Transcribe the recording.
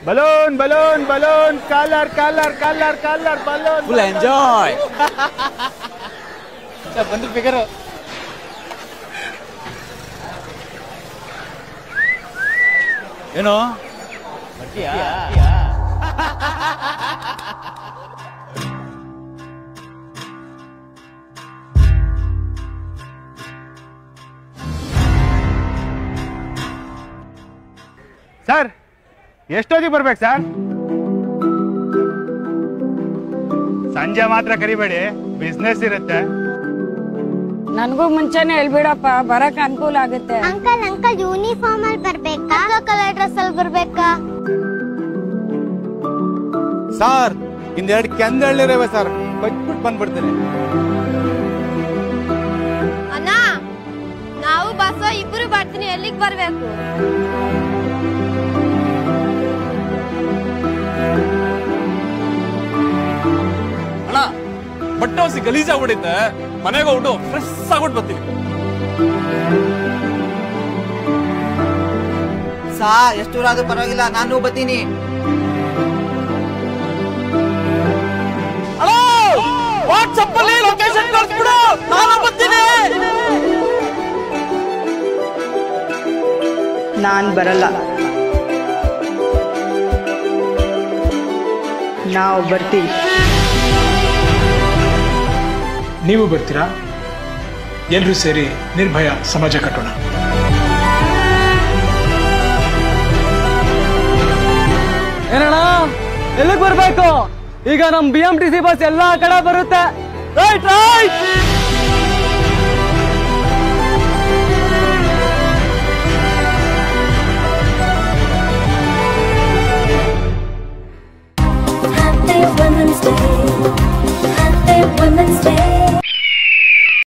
Balloon balloon balloon colour colour colour colour balloon full enjoy ಬಂದು figure ಏನು sir ಎಷ್ಟೊತ್ತಿಗೆ ಬರ್ಬೇಕು ಸರ್ ಸಂಜೆ ಮಾತ್ರ ಕರಿಬೇಡಿ ಬಿಸ್ನೆಸ್ ಇರುತ್ತೆ ನನ್ಗೂ ಮುಂಚೆನೆ ಹೇಳ್ಬಿಡಪ್ಪ ಬರಕ್ ಅನುಕೂಲ ಆಗುತ್ತೆ ಅಂಕಲ್ ಅಂಕಲ್ ಯೂನಿಫಾರ್ಮ್ ಅಲ್ಲಿ ಬರ್ಬೇಕಾ ಕಲರ್ ಡ್ರೆಸ್ ಅಲ್ಲಿ ಬರ್ಬೇಕಾ ಸಾರ್ ಇನ್ನೆರಡು ಕೆಂದಳ್ಳಿರವೆ ಸರ್ ಕೊಟ್ಬಿಟ್ಟು ಬಂದ್ಬಿಡ್ತೀನಿ ಅಣ್ಣ ನಾವು ಬಸ್ ಇಬ್ರು ಬರ್ತೀನಿ ಎಲ್ಲಿಗೆ ಬರ್ಬೇಕು ಅಣ್ಣ ಬಟ್ಟೆ ಹೊಸಿ ಗಲೀಜಾಗ್ಬಿಡೈತೆ ಮನೆಗೆ ಹೋಗ್ಬಿಟ್ಟು ಫ್ರೆಶ್ ಆಗ್ಬಿಟ್ಟು ಬರ್ತೀನಿ ಸಾ ಎಷ್ಟು ದೂರ ಆದ್ರೂ ಪರವಾಗಿಲ್ಲ ನಾನು ಬರ್ತೀನಿ ವಾಟ್ಸಪ್ ಅಲ್ಲಿ ಲೊಕೇಶನ್ ಕಳಿಸ್ಬಿಡು ನಾನು ಬರ್ತೀನಿ ನಾನ್ ಬರಲ್ಲ ನಾವು ಬರ್ತೀವಿ ನೀವು ಬರ್ತೀರಾ ಎಲ್ಲರೂ ಸೇರಿ ನಿರ್ಭಯ ಸಮಾಜ ಕಟ್ಟೋಣ ಏನಣ್ಣ ಎಲ್ಲಿಗೆ ಬರ್ಬೇಕು ಈಗ ನಮ್ B M T C bus ಎಲ್ಲಾ ಕಡೆ ಬರುತ್ತೆ right right Happy Women's Day. Happy Women's Day.